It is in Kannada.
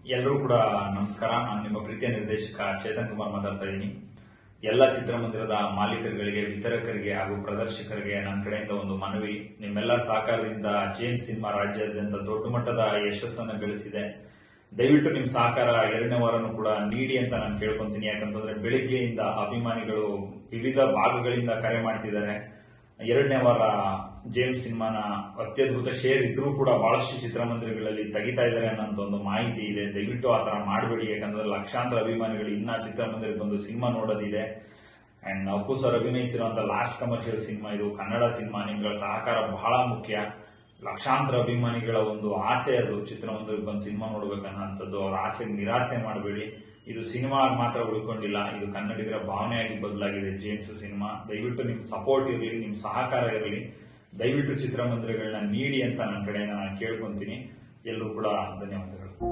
ಎಲ್ಲರೂ ಕೂಡ ನಮಸ್ಕಾರ ನಾನು ನಿಮ್ಮ ಪ್ರೀತಿಯ ನಿರ್ದೇಶಕ ಚೇತನ್ ಕುಮಾರ್ ಮಾತಾಡ್ತಾ ಇದ್ದೀನಿ ಎಲ್ಲ ಚಿತ್ರಮಂದಿರದ ಮಾಲೀಕರುಗಳಿಗೆ ವಿತರಕರಿಗೆ ಹಾಗೂ ಪ್ರದರ್ಶಕರಿಗೆ ನನ್ನ ಕಡೆಯಿಂದ ಒಂದು ಮನವಿ ನಿಮ್ಮೆಲ್ಲರ ಸಹಕಾರದಿಂದ ಜೇಮ್ಸ್ ಸಿನಿಮಾ ರಾಜ್ಯಾದ್ಯಂತ ದೊಡ್ಡ ಮಟ್ಟದ ಯಶಸ್ಸನ್ನು ಗಳಿಸಿದೆ ದಯವಿಟ್ಟು ನಿಮ್ ಸಹಕಾರ ಎರಡನೇ ವಾರನೂ ಕೂಡ ನೀಡಿ ಅಂತ ನಾನು ಕೇಳ್ಕೊಂತೀನಿ ಯಾಕಂತಂದ್ರೆ ಬೆಳಿಗ್ಗೆಯಿಂದ ಅಭಿಮಾನಿಗಳು ವಿವಿಧ ಭಾಗಗಳಿಂದ ಕರೆ ಮಾಡ್ತಿದ್ದಾರೆ ಎರಡನೇ ವಾರ ಜೇಮ್ಸ್ ಸಿನಿಮಾನ ಅತ್ಯದ್ಭುತ ಶೇರ್ ಇದ್ರೂ ಕೂಡ ಬಹಳಷ್ಟು ಚಿತ್ರಮಂದಿರಗಳಲ್ಲಿ ತೆಗಿತಾ ಇದ್ದಾರೆ ಅನ್ನೋಂಥ ಒಂದು ಮಾಹಿತಿ ಇದೆ ದಯವಿಟ್ಟು ಆ ತರ ಮಾಡಬೇಡಿ ಯಾಕಂದ್ರೆ ಲಕ್ಷಾಂತರ ಅಭಿಮಾನಿಗಳು ಇನ್ನ ಚಿತ್ರಮಂದಿರಕ್ಕೆ ಬಂದು ಸಿನಿಮಾ ನೋಡೋದಿದೆ ಅಂಡ್ ಅಪ್ಪು ಸರ್ ಅಭಿನಯಿಸಿರುವಂತ ಲಾಸ್ಟ್ ಕಮರ್ಷಿಯಲ್ ಸಿನಿಮಾ ಇದು ಕನ್ನಡ ಸಿನಿಮಾ ನಿಮ್ಗಳ ಸಹಕಾರ ಬಹಳ ಮುಖ್ಯ ಲಕ್ಷಾಂತರ ಅಭಿಮಾನಿಗಳ ಒಂದು ಆಸೆ ಅದು ಚಿತ್ರಮಂದಿರಕ್ಕೆ ಬಂದು ಸಿನಿಮಾ ನೋಡ್ಬೇಕನ್ನೋಂಥದ್ದು ಅವ್ರ ಆಸೆಗೆ ನಿರಾಸೆ ಮಾಡಬೇಡಿ ಇದು ಸಿನಿಮಾ ಮಾತ್ರ ಉಳ್ಕೊಂಡಿಲ್ಲ ಇದು ಕನ್ನಡಿಗರ ಭಾವನೆಯಾಗಿ ಬದಲಾಗಿದೆ ಜೇಮ್ಸ್ ಸಿನಿಮಾ ದಯವಿಟ್ಟು ನಿಮ್ ಸಪೋರ್ಟ್ ಇರಲಿ ನಿಮ್ ಸಹಕಾರ ಇರಲಿ ದಯವಿಟ್ಟು ಚಿತ್ರಮಂದಿರಗಳನ್ನ ನೀಡಿ ಅಂತ ನನ್ನ ಕಡೆಯಿಂದ ನಾನು ಕೇಳ್ಕೊಂತೀನಿ ಎಲ್ಲರೂ ಕೂಡ ಧನ್ಯವಾದಗಳು